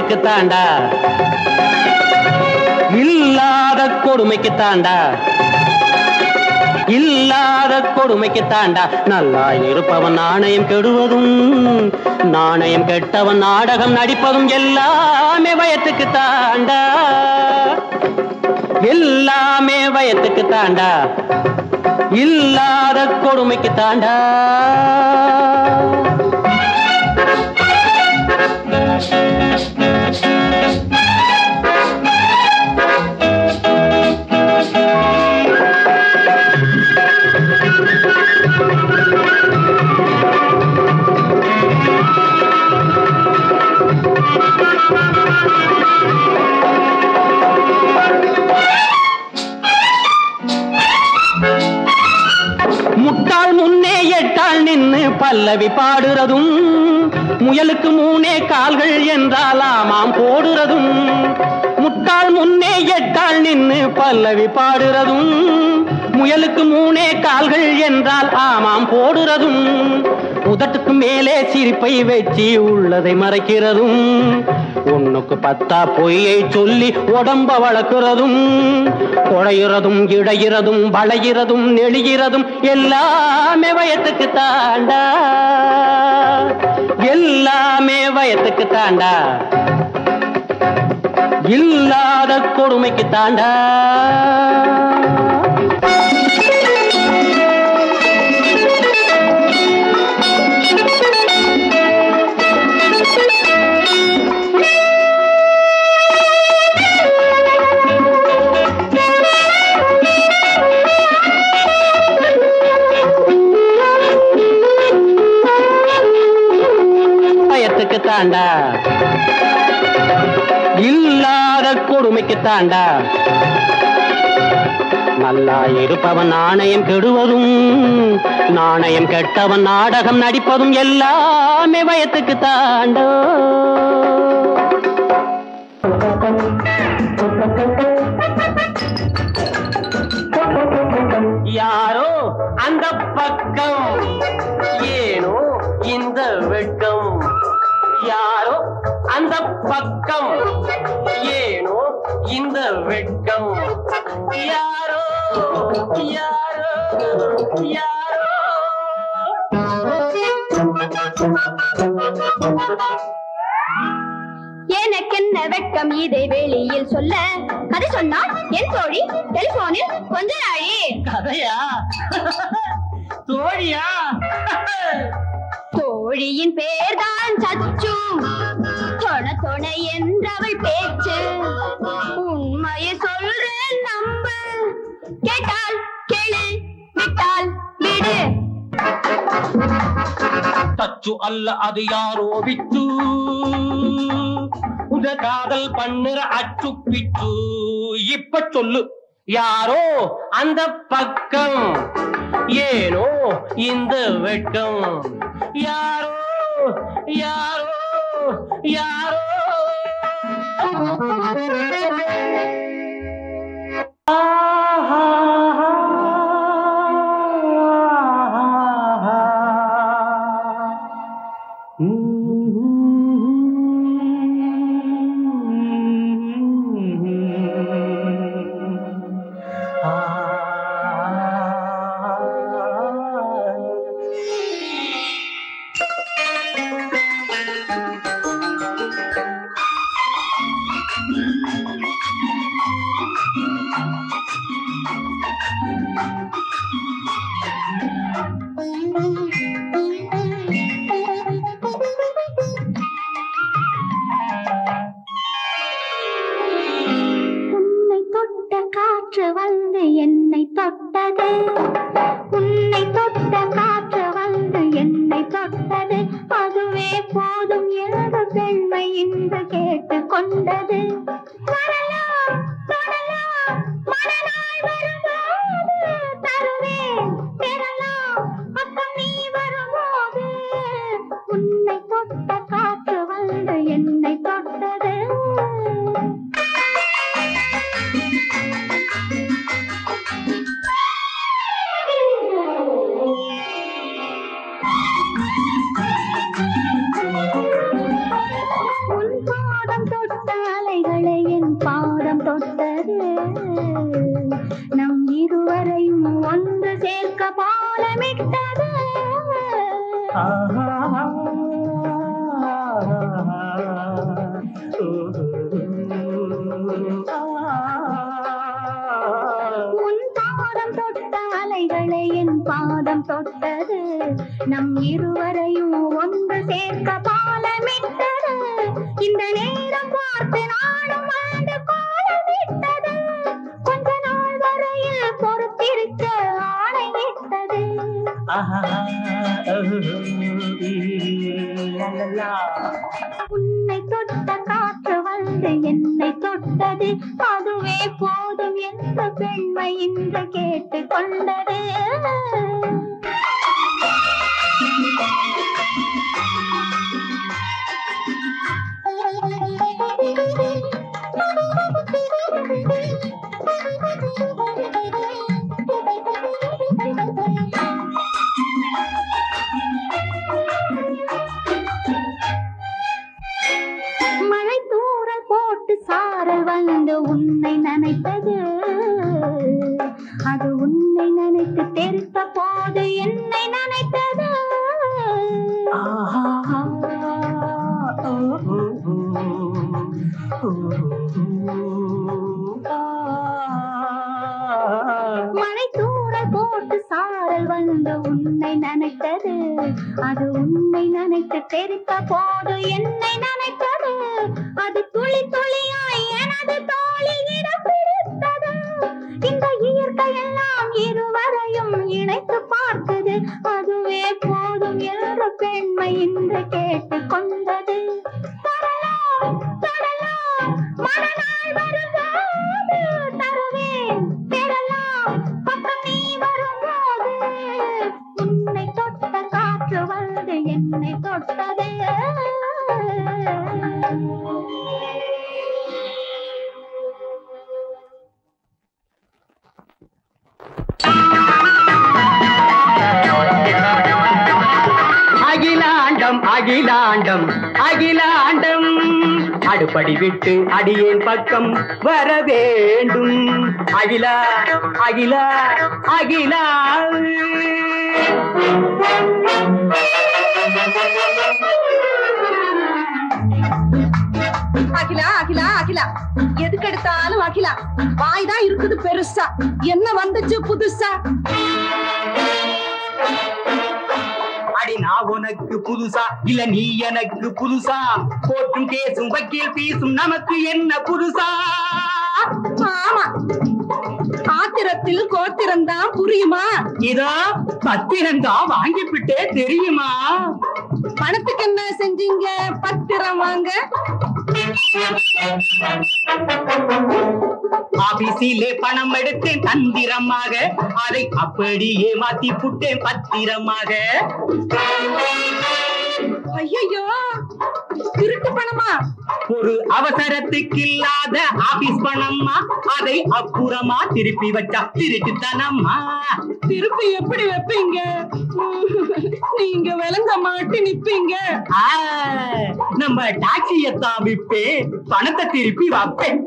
வயத்துக்கு தாண்டா இல்லாத கொடுமைக்கு தாண்டா இல்லாத கொடுமைக்கு தாண்டா நல்லா இருப்பவன் நாணயம் கெடுவதும் நாணயம் கெட்டவன் நாடகம் நடிப்பதும் எல்லாமே வயத்துக்கு தாண்டா எல்லாமே வயத்துக்கு தாண்டா இல்லாத கொடுமைக்கு தாண்டா முட்டாள் முன்னே எட்டாள் நின்னு பல்லவி பாடுறதும் முயலுக்கு மூனே கால்கள் என்றால் ஆமாம் போடுறதும் முட்டாள் முன்னே எட்டாள் நின்னு பல்லவி பாடுறதும் முயலுக்கு மூனே கால்கள் என்றால் ஆமாம் போடுறதும் உதட்டுக்கு மேலே சிரிப்பை வச்சு உள்ளதை மறைக்கிறதும் ஒண்ணுக்கு பத்தா பொய்யை சொல்லி உடம்ப வளர்க்கிறதும் குழையிறதும் இடையிறதும் வளையிறதும் நெளிகிறதும் எல்லாமே வயத்துக்கு தாண்டா எல்லாமே வயத்துக்கு தாண்டா இல்லாத கொடுமைக்கு தாண்டா பயத்துக்கு தாண்டா இல்லாத கொடுமைக்கு தாண்டா நல்லா இருப்பவன் நாணயம் கெடுவதும் நாணயம் கெட்டவன் நாடகம் நடிப்பதும் எல்லாமே வயத்துக்கு தாண்டோ யாரோ அந்த பக்கம் ஏனோ இந்த வெட்கம் யாரோ அந்த பக்கம் ஏனோ இந்த வெட்கம் யாரோ யாரோ யாரோ எனக்கென்ன வெட்கம் இதை வெளியில் சொல்ல கதை சொன்னால் என் தோழி டெலிபோனில் கொஞ்ச நாழி கதையா தோழியா தோழியின் பேர்தான் சச்சு தொண தொண என்றவள் பேச்சு உண்மையை சொல்றேன் நம்பு கேட்டால் கேளு விட்டால் விடு தச்சு அல்ல அது யாரோ விட்டு உத காதல் பண்ணுற அச்சு பிச்சு இப்ப சொல்லு யாரோ அந்த பக்கம் ஏனோ இந்த வெட்கம் யாரோ யாரோ யாரோ உன்னை தொட்ட காற்று வந்து என்னை தொட்டது உன்னை தொட்ட காற்று வந்து என்னை தொட்டது அதுவே போதும் என்று பெண்மை இன்று கேட்டு கொண்டது வரலாம் தொடலாம் மனநாள் வரும்போது தருவேன் பெறலாம் பக்கம் நீ வரும்போது உன்னை தொட்ட காற்று வந்து என்னை தொட்டது உன் பாதம் தொட்ட அலைகளை என் பாதம் தொட்டது நம் இருவரையும் ஒன்று சேர்க்க பாலமிட்டது உன் பாதம் தொட்ட அலைகளை என் பாதம் தொட்டது நம் இருவரையும் ஒன்று சேர்க்க பாலமிட்டது இந்த நேரம் பார்த்து நானும் ஆண்டு கோலமிட்டது கொஞ்ச நாள் வரையில் பொறுத்திருக்க ஆணையிட்டது உன்னை தொட்ட காற்று வந்து என்னை தொட்டது அதுவே போதும் என்ற பெண்மை இன்று கேட்டு கொண்டது மழை தூறல் போட்டு சாரல் வந்து உன்னை நினைத்தது அது உன்னை நினைத்து தெரித்த போது என்னை நினைத்தது மழை தூறல் போட்டு சாரல் வந்து உன்னை நினைத்தது அது உன்னை நினைத்து தெரித்த போது என்னை நினைத்தது அது துளி துளியாய் எனது தோளில் இடம் பிடித்தது இந்த இயற்கை எல்லாம் இருவரையும் இணைத்து பார்த்தது அதுவே போதும் என்ற பெண்மை இன்று கேட்டு கொண்டது தரலாம் தொடலாம் மனநாள் வரும்போது தருவேன் பெறலாம் பக்கம் நீ வரும்போது உன்னை தொட்ட காற்று வந்து என்னை தொட்டது அகிலாண்டம் அகிலாண்டம் அகிலாண்டம் அடுப்படி விட்டு அடியேன் பக்கம் வர வேண்டும் அகிலா அகிலா அகிலா அகிலா அகிலா அகிலா எதுக்கு எடுத்தாலும் அகிலா வாய் தான் இருக்குது பெருசா என்ன வந்துச்சு புதுசா அடி நான் உனக்கு புதுசா இல்ல நீ எனக்கு புதுசா கோர்ட்டும் கேசும் வக்கீல் பீசும் நமக்கு என்ன புதுசா ஆமா ஆத்திரத்தில் கோத்திரம் தான் புரியுமா இதோ பத்திரந்தா வாங்கிவிட்டே தெரியுமா பணத்துக்கு என்ன செஞ்சீங்க பத்திரம் வாங்க ஆபீஸிலே பணம் எடுத்தேன் தந்திரமாக அதை அப்படியே மாத்தி புட்டேன் பத்திரமாக ஐயோ திருட்டு பணமா ஒரு அவசரத்துக்கு இல்லாத ஆபீஸ் பணம்மா அதை அப்புறமா திருப்பி வச்சா திருட்டுத்தனம்மா திருப்பி எப்படி வைப்பீங்க நீங்க விளங்க மாட்டி நிப்பீங்க ஆ, நம்ம டாக்ஸியத்தான் விப்பேன் பணத்தை திருப்பி வைப்பேன்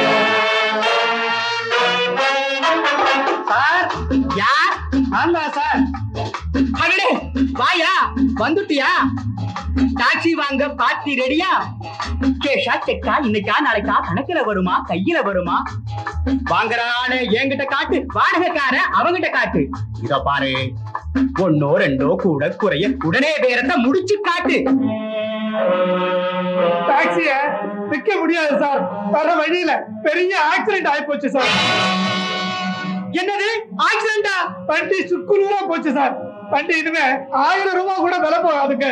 சார் யார் ஆமா சார் மகனே வாயா வந்துட்டியா டாக்ஸி வாங்க பார்ட்டி ரெடியா கேஷா செக்கா இன்னைக்கா நாளைக்கா கணக்குல வருமா கையில வருமா வாங்குறான என்கிட்ட காட்டு வாடகைக்கார அவங்கிட்ட காட்டு இத பாரு ஒன்னோ ரெண்டோ கூட குறைய உடனே பேரத்தை முடிச்சு காட்டு டாக்ஸிய விற்க முடியாது சார் வர வழியில பெரிய ஆக்சிடென்ட் ஆகி போச்சு சார் என்னது ஆக்சிடென்டா வண்டி சுக்குநூறா போச்சு சார் வண்டி இனிமே ஆயிரம் ரூபாய் கூட விலை போகாதுங்க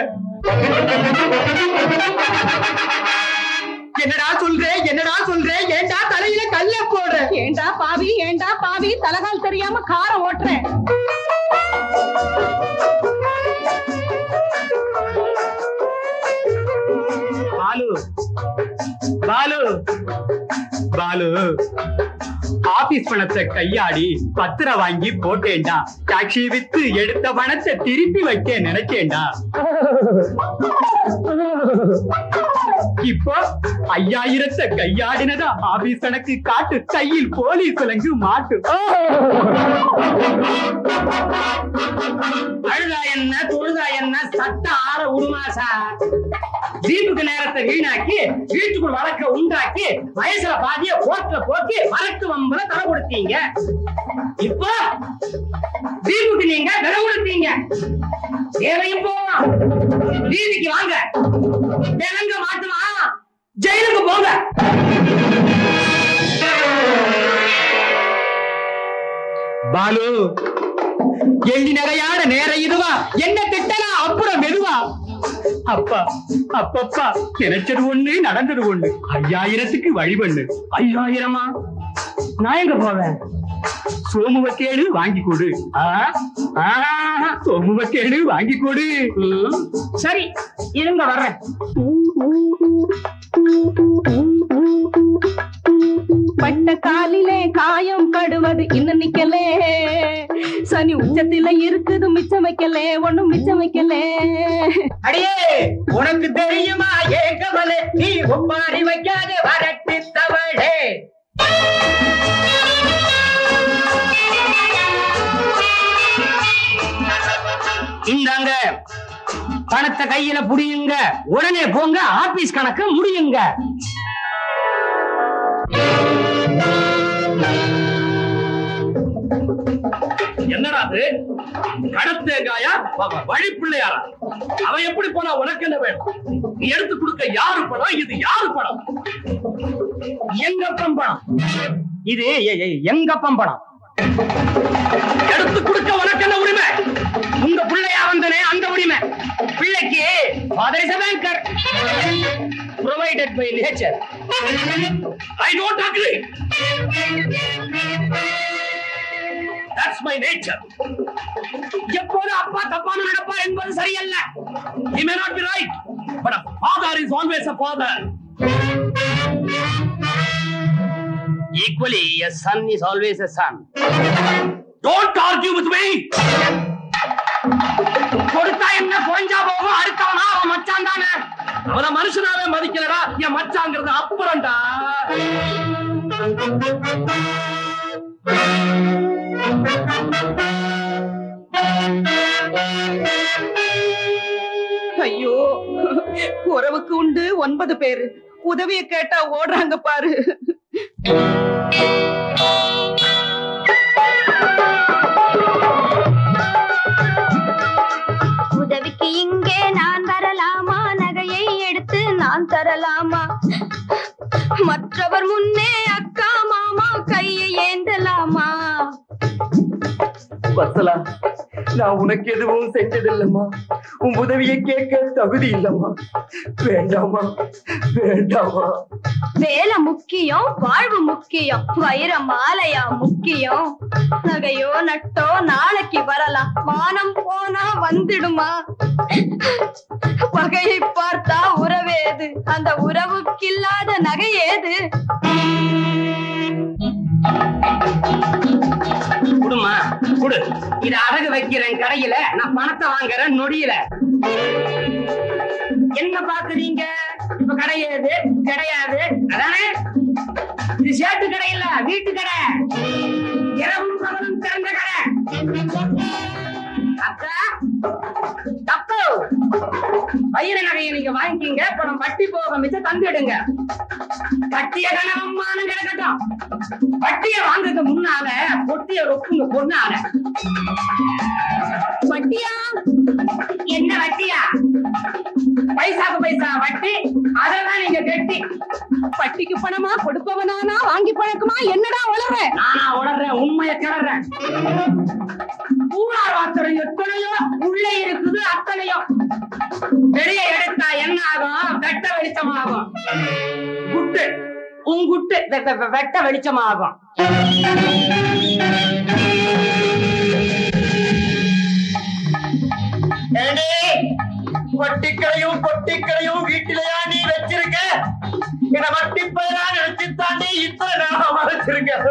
என்னடா சொல்றே என்னடா சொல்றே ஏன்டா தலையில கல்ல போடுற ஏண்டா பாவி ஏண்டா பாவி தலகால் தெரியாம காரை ஓட்டுறேன் பாலு பாலு பாலு ஆபீஸ் பணத்தை கையாடி பத்திரம் வாங்கி போட்டேன்டா டாக்ஸி வித்து எடுத்த பணத்தை திருப்பி வைக்க நினைச்சேன்டா இப்போ ஐயாயிரத்தை கையாடினதா ஆபீஸ் கணக்கு காட்டு கையில் போலீஸ் விலங்கு மாட்டு அழுதா என்ன தொழுதா என்ன சட்ட ஆற விடுமா சார் ஜீப்புக்கு நேரத்தை வீணாக்கி வீட்டுக்குள் வழக்க உண்டாக்கி வயசுல பாதிய கோர்ட்ல போட்டு வழக்கு வம்புல தலை கொடுத்தீங்க இப்போ ஜீப்புக்கு நீங்க விலை கொடுத்தீங்க தேவையும் போவோம் வீதிக்கு வாங்க விலங்க மாட்டுமா ஜெயிலுக்கு போங்க பாலு எள்ளி நகையான நேர இதுவா என்ன திட்டலாம் அப்புறம் மெதுவா அப்பா அப்பப்பா நினைச்சது ஒண்ணு நடந்தது ஒண்ணு ஐயாயிரத்துக்கு வழி பண்ணு ஐயாயிரமா நான் எங்க போவேன் சோமுவ கேடு வாங்கி கொடு ஆ? ஆஹா, சோமுவ கேடு வாங்கி கொடு ம், சரி இருங்க வர்றேன் பட்ட காலிலே காயம் படுவது இன்னும் நிக்கலே சனி உச்சத்தில இருக்குது மிச்சம் வைக்கலே ஒண்ணும் மிச்சம் வைக்கலே அடியே உனக்கு தெரியுமா ஏன் கவலை நீ ஒப்பாரி வைக்காத வரட்டு தவளே இந்தாங்க பணத்தை கையில புடியுங்க உடனே போங்க ஆபீஸ் கணக்கு முடியுங்க என்னடா அது கடத்தேங்காயா வழி பிள்ளையாரா அவன் எப்படி போனா உனக்கு என்ன வேணும் நீ எடுத்து கொடுக்க யாரு பணம் இது யாரு பணம் எங்கப்பம் பணம் இது எ- எ- எங்கப்பம் பணம் எடுத்து கொடுக்க உனக்கு என்ன உரிமை உங்க பிள்ளையா வந்தனே அந்த உரிமை பிள்ளைக்கு father is banker provided by nature I don't agree that's my nature எப்போது அப்பா தப்பான நடப்பார் என்பது சரியல்ல he may not be right but a father is always a father equally a son is always a son don't argue with me கொடுத்தா என்ன குறைஞ்சா போகும் அடுத்தவனா அவன் மச்சான் தானே அவன மனுஷனாவே மதிக்கலடா என் மச்சாங்கிறது அப்புறம்டா ஐயோ உறவுக்கு உண்டு ஒன்பது பேரு உதவிய கேட்டா ஓடுறாங்க பாரு உதவிக்கு இங்கே நான் வரலாமா நகையை எடுத்து நான் தரலாமா மற்றவர் முன்னே அக்கா மாமா கையை ஏந்தலாமா வசலா நான் உனக்கு எதுவும் செஞ்சதில்லம்மா உன் உதவியை கேட்க தகுதி இல்லம்மா வேண்டாமா வேண்டாமா வேலை முக்கியம் வாழ்வு முக்கியம் வைர மாலையா முக்கியம் நகையோ நட்டோ நாளைக்கு வரலாம் மானம் போனா வந்துடுமா பகையை பார்த்தா உறவேது அந்த உறவுக்கில்லாத நகை ஏது குடுமா குடு இத அடகு வைக்கிறேன் கடையில நான் பணத்தை வாங்குறேன் நொடியில என்ன பாக்குறீங்க இப்ப கடை ஏது கிடையாது அதானே இது சேட்டு கடை இல்ல வீட்டு கடை இரவும் பகலும் திறந்த கடை அக்கா தப்பு வயிறு நகையை நீங்க வாங்கிக்கிங்க இப்ப நம்ம வட்டி போக மிச்சம் தந்துடுங்க கட்டிய கனவம்மானு கிடக்கட்டும் வட்டிய வாங்குறது முன்னால பொட்டிய ரொப்புங்க பொண்ணால வட்டியா என்ன வட்டியா பைசாக்கு பைசா வட்டி அதெல்லாம் நீங்க கட்டி பட்டிக்கு பணமா கொடுப்பவனானா வாங்கி பழக்கமா என்னடா வளர நானா உணர்றேன் உண்மையை கிளறேன் பூரார் வார்த்தை எத்தனையோ உள்ளே இருக்குது அத்தனையோ வெளியே எடுத்தா என்ன ஆகும் வெட்ட வெளிச்சமாகும் குட்டு உன் குட்டு வெ- வெ- வெ- வெட்ட வெளிச்சமாகும் ஏண்டி, பொட்டிக்கடையும் பொட்டிக்கடையும் வீட்டிலையா நீ வச்சிருக்க என்ன வட்டி பயிரா நினைச்சு தாண்டி இத்தனை நேரம் மறைச்சிருக்க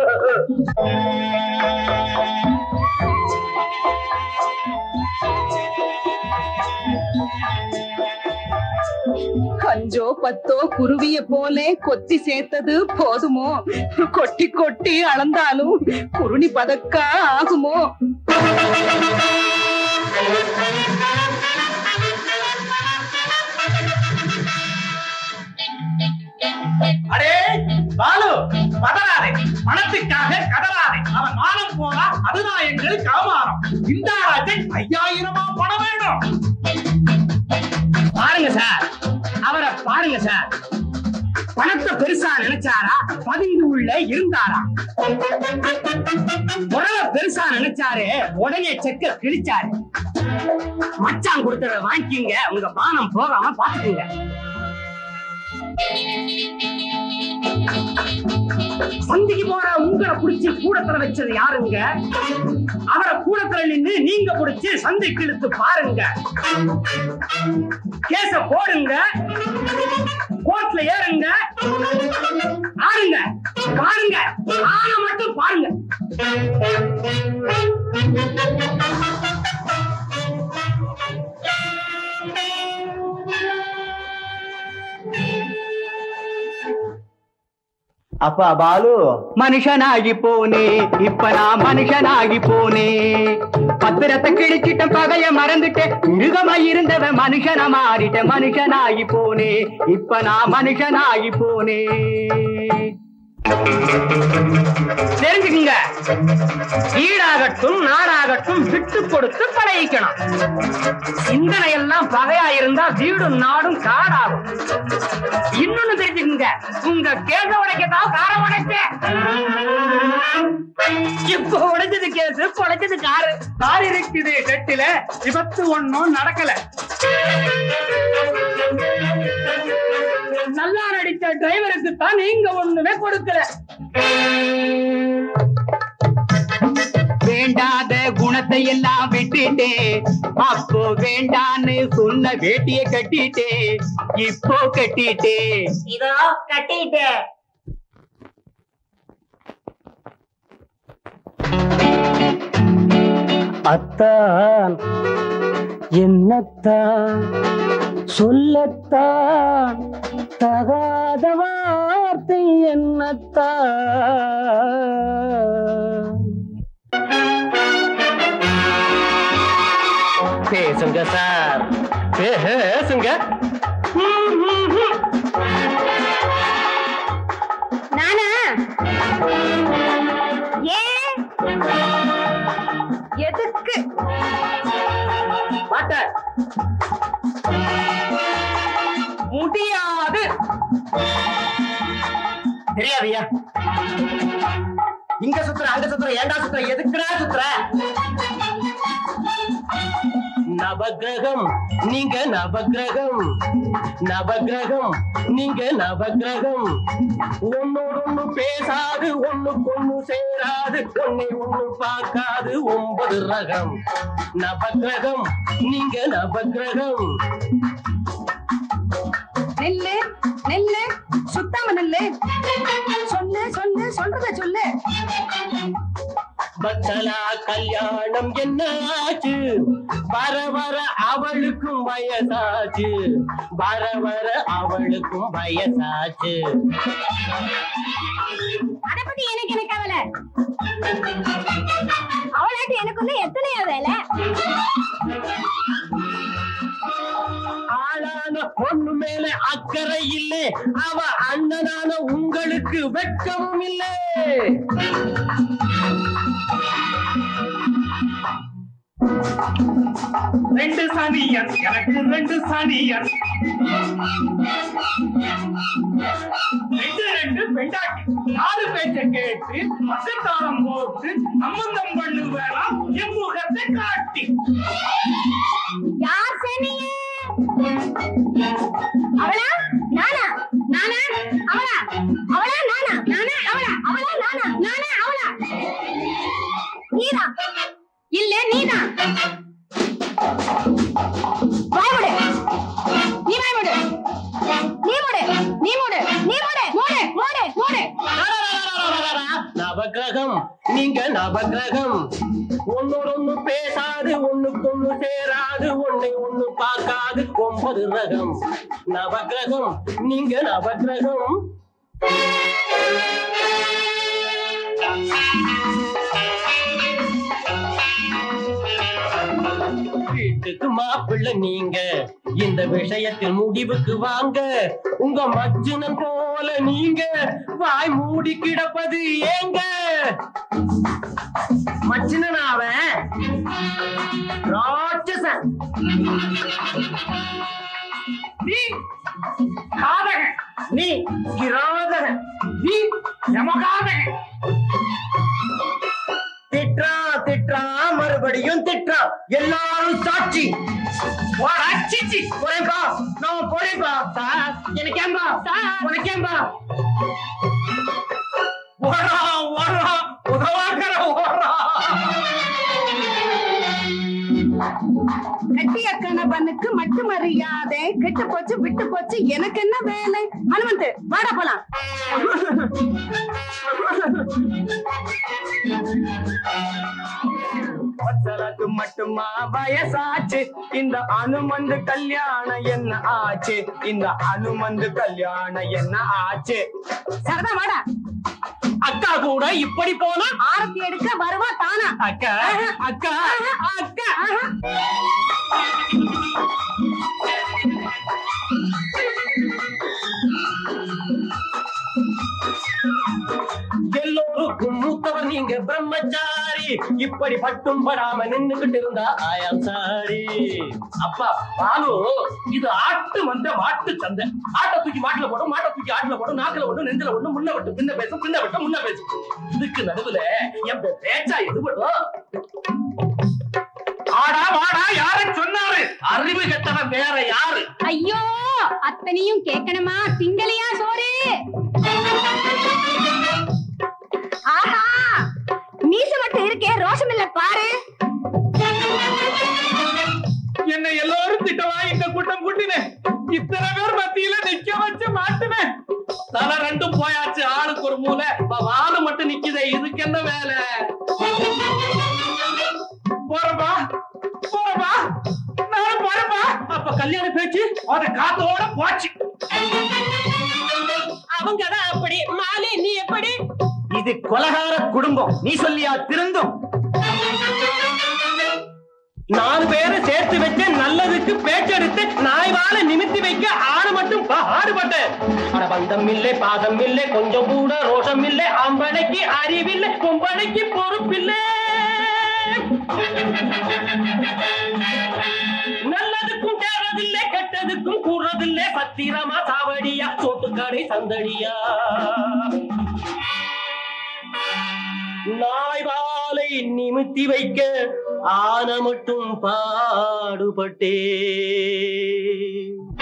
அஞ்சோ பத்தோ குருவிய போலே கொத்தி சேர்த்தது போதுமோ கொட்டி கொட்டி அளந்தாலும் குருணி பதக்கா ஆகுமோ அடே பாலு பதறாதே பணத்துக்காக கதறாதே அவன் மானம் போனா அதுதான் எங்களுக்கு அவமானம் இந்த ராஜை ஐயாயிரமா பணம் வேணும் பாருங்க சார் அவரை பாருங்க சார் பணத்தை பெருசா நினைச்சாரா பதுங்கி உள்ள இருந்தாரா உடல பெருசா நினைச்சாரு உடனே செக்க கிழிச்சாரு மச்சான் கொடுத்தத வாங்கிக்கிங்க உங்க பானம் போகாம பாத்துக்குங்க சந்திக்கு போற உங்களை புடிச்சு கூடத்துல வச்சது யாருங்க அவரை கூடத்துல நின்னு நீங்க புடிச்சு சந்தைக்கு இழுத்து பாருங்க கேச போடுங்க கோர்ட்ல ஏறுங்க ஆடுங்க பாருங்க ஆன மட்டும் பாருங்க அப்பா பாலு மனுஷனாகி போனே இப்ப நான் மனுஷனாகி போனே பத்திரத்தை கிழிச்சிட்ட பகைய மறந்துட்டேன் மிருகமா இருந்தவன் மனுஷனா மாறிட்டேன் மனுஷனாகி போனே இப்ப நான் மனுஷனாகி போனே தெரிஞ்சுக்குங்க வீடாகட்டும் நாடாகட்டும் விட்டு கொடுத்து பழகிக்கணும் சிந்தனை எல்லாம் பகையா இருந்தா வீடும் நாடும் காடாகும் இன்னொன்னு தெரிஞ்சுக்குங்க உங்க கேச உடைக்கத்தான் காரம் உடைச்சேன் இப்ப உடைச்சது கேசு உடைச்சது காரு கார் இருக்குது கட்டில விபத்து ஒண்ணும் நடக்கல நல்லா நடிச்ச டிரைவருக்கு தான் நீங்க ஒண்ணுமே கொடுக்கல வேண்டாத குணத்தை எல்லாம் விட்டுட்டே அப்போ வேண்டான்னு சொன்ன வேட்டிய கட்டிட்டே இப்போ கட்டிட்டே இதோ கட்டிட்டேன் அத்தான் என்னத்தான் சொல்லத்தான் தகாத வார்த்தை என்னத்தான் பேசுங்க சார் பேசுங்க நானா ஏன் எதுக்கு பாட்ட முடியாது தெரியாதியா இங்க சுத்துற அங்க சுத்துற ஏண்டா சுத்துற எதுக்குடா சுத்துற நவகிரகம் நீங்க நவகிரகம் நவகிரகம் நீங்க நவகிரகம் ஒன்னோடு ஒண்ணு பேசாது ஒண்ணுக்கு ஒண்ணு சேராது ஒன்னை ஒண்ணு பார்க்காது ஒன்பது ரகம் நவகிரகம் நீங்க நவகிரகம் நெல்லு நெல்லு சுத்தாம நெல்லு சொல்லு சொல்லு சொல்றத சொல்லு பத்தலா கல்யாணம் என்னாச்சு வர வர அவளுக்கும் வயசாச்சு வர வர அவளுக்கும் வயசாச்சு அத பத்தி எனக்கு என்ன கவலை அவளாட்டு எனக்குள்ள எத்தனையோ வேலை ஆளான பொண்ணு மேல அக்கறை இல்லை அவ அண்ணனான உங்களுக்கு வெட்கமும் இல்லை ரெண்டு சனியன் எனக்கு ரெண்டு சனியன் ரெண்டு ரெண்டு பெண்டாட்டி யாரு பேச்ச கேட்டு மசத்தாரம் போட்டு சம்பந்தம் பண்ணு வேணாம் என் முகத்தை காட்டி யார் சனியே அவளா நானா நானா அவளா அவளா நானா நானா அவளா அவளா நானா நானா அவளா நீதான் இல்ல நீதான் வாய் மூடு நீ வாய் மூடு நீ மூடு நீ மூடு நீ மூடு நவகிரகம் ஒன்னோட ஒண்ணு பேசாது ஒண்ணுக்கொண்ணு சேராது ஒண்ணை ஒண்ணு பார்க்காது ஒன்பது ரகம் நவகிரகம் நீங்க நவகிரகம் வீட்டுக்கு மாப்பிள்ளை நீங்க இந்த விஷயத்தில் முடிவுக்கு வாங்க உங்க மச்சுனன் போல நீங்க வாய் மூடி கிடப்பது ஏங்க மச்சினன் அவன் ராட்சசன் நீ காதகன் நீ கிராதகன் நீ யமகாதகன் திட்டுறான் திட்டுறான் மறுபடியும் திட்டுறான் எல்லாரும் சாட்சி போடா, சீச்சி. போறேன்பா நான் போறேன்பா சார் எனக்கு ஏன்பா உனக்கு ஏன்பா ஓடுறா, ஓடுறா, உதவாக்கற ஓடுறா. கட்டிய கணவனுக்கு மட்டு மரியாதை கெட்டு போச்சு விட்டு போச்சு எனக்கு என்ன வேலை ஹனுமந்த் வாடா போலாம் வச்சலக்கு மட்டுமா வயசாச்சு இந்த அனுமந்து கல்யாணம் என்ன ஆச்சு இந்த அனுமந்து கல்யாணம் என்ன ஆச்சு சரதா வாடா அக்கா கூட இப்படி போனா ஆரத்தி எடுக்க வருவா தானா அக்கா அக்கா அக்கா எல்லோருக்கும் மூத்தவர் நீங்க பிரம்மச்சாரி இப்படி பட்டும் படாம நின்னுகிட்டு இருந்தா ஆயாம் சாரி அப்பா பாலு இது ஆட்டு வந்த மாட்டு சந்தை ஆட்டை தூக்கி மாட்டுல போடும் மாட்டை தூக்கி ஆட்டுல போடும் நாக்குல போடும் நெஞ்சில போடும் முன்ன விட்டு பின்ன பேசும் பின்ன விட்டு முன்ன பேசும் இதுக்கு நடுவுல என் பே- பேச்சா எதுபடும் ஆடா வாடா யார சொன்னாரு அறிவு கெட்டவன் வேற யாரு ஐயோ அத்தனையும் கேட்கணுமா திங்களையா சோறு ஆஹா மீச மட்டும் இருக்கே ரோஷம் இல்ல பாரு என்ன எல்லாரும் திட்டவா இந்த கூட்டம் கூட்டினேன் இத்தனை பேர் மத்தியில நிக்க வச்சு மாட்டுனேன் தலை ரெண்டும் போயாச்சு ஆளுக்கு ஒரு மூலை இப்ப வாலு மட்டும் நிக்குதே இதுக்கு என்ன வேலை போறப்பா போறப்பா நான் போறப்பா அப்ப கல்யாண பேச்சு அது காத்தோட போச்சு அவங்கதான் அப்படி மாலி நீ எப்படி இது கொலகார குடும்பம் நீ சொல்லியா திருந்தும் நாலு பேரை சேர்த்து வச்சு நல்லதுக்கு பேச்செடுத்து நாய் வாழ நிமித்தி வைக்க ஆடு மட்டும் பாடுபட்டேன் அட பந்தம் இல்லை பாதம் இல்லை கொஞ்சம் கூட ரோஷம் இல்லை ஆம்பளைக்கு அறிவில்லை பொம்பளைக்கு பொறுப்பில்லை நல்லதுக்கும் தேறதில்லை கெட்டதுக்கும் கூறதில்லை பத்திரமா சாவடியா சோட்டுக்கடை சந்தடியா நாய் வாலை நிமித்தி வைக்க ஆன மட்டும் பாடுபட்டே